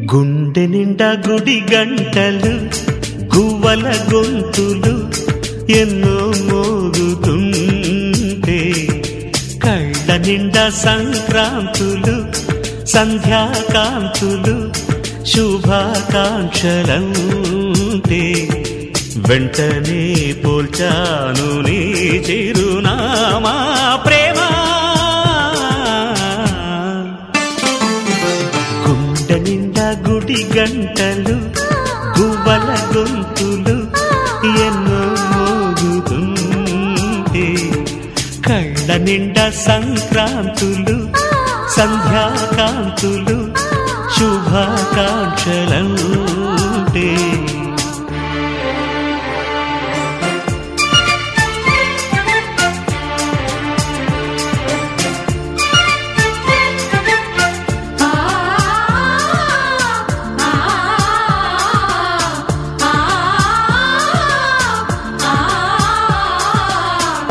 గుండె నిండా గుడి గంటలు గువ్వల గొంతులు ఎన్నో మోగుతుంటే కళ్ళ నిండా సంక్రాంతులు సంధ్యాకాంతులు శుభాకాంక్షలంటే వెంటనే పోల్చాను నీ చిరునామా ప్రేమ గుండె నిండా గుడి గంటలు గువ్వల గొంతులు ఎన్నో మోగుతుంటే కళ్ళ నిండా సంక్రాంతులు సంధ్యాకాంతులు శుభాకాంక్షలంటే ఆ ఆ ఆ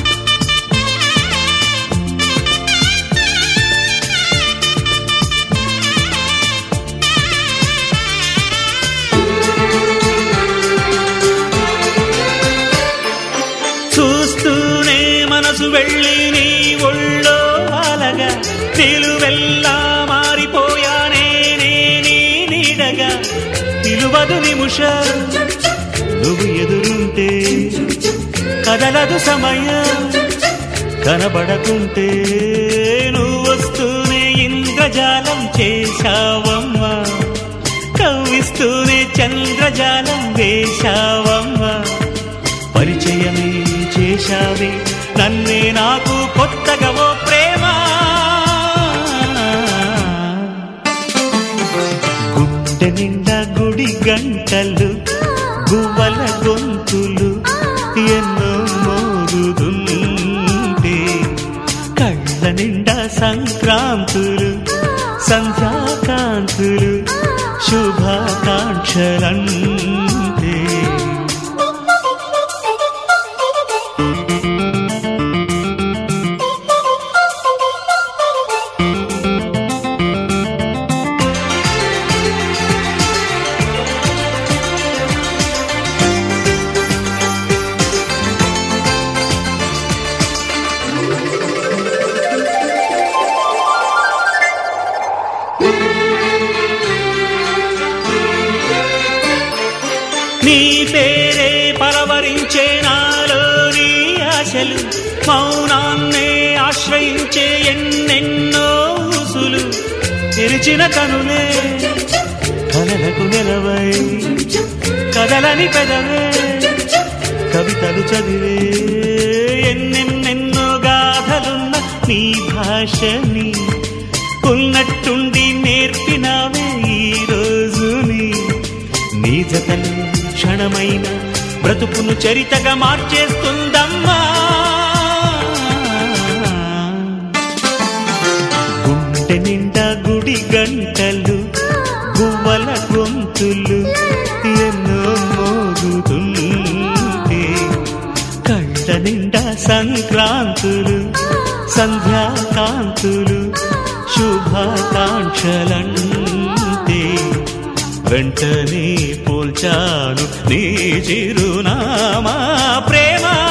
చూస్తూనే మనసు వెళ్ళి నీ ఒళ్ళో అలగా నిలువెల్లా మారిపోయానే నే నీ నీడగా నిలువదు నిముషం నువ్వు ఎదురుంటే కదలదు సమయం కనబడకుంటే నువ్వు వస్తూనే ఇంద్రజాలం చేశావమ్మా కవ్విస్తూనే చంద్రజాలం వేశావమ్మా పరిచయమే చేశావే నన్నే నాకు కొత్తగా ఓ ప్రేమ గుండె నిండా గుడి గంటలు గువ్వల గొంతులు ఎన్నో మోగుతుంటే కళ్ళ నిండా సంక్రాంతులు సంధ్యాకాంతులు శుభాకాంక్షలంటే నీ పేరే పలవరించే నాలోని ఆశలు మౌనాన్నే ఆశ్రయించే ఎన్నెన్నో ఊసులు తెరిచిన కనులే కలలకు నిలవై కదలని పెదవే కవితలు చదివే ఎన్నెన్నెన్నో గాథలున్న నీ భాషని ఉన్నట్టుండి నేర్పినావే ఈ రోజుని నీ జతలు క్షణమైన బ్రతుకును చరితగా మార్చేస్తుందమ్మా గుండె నిండా గుడి గంటలు గువ్వల గొంతులు ఎన్నో మోగుతుంటే కళ్ళ నిండా సంక్రాంతులు సంధ్యాకాంతులు శుభాకాంక్షలంటే వెంటనే పోల్చాను నీ చిరునామా ప్రేమ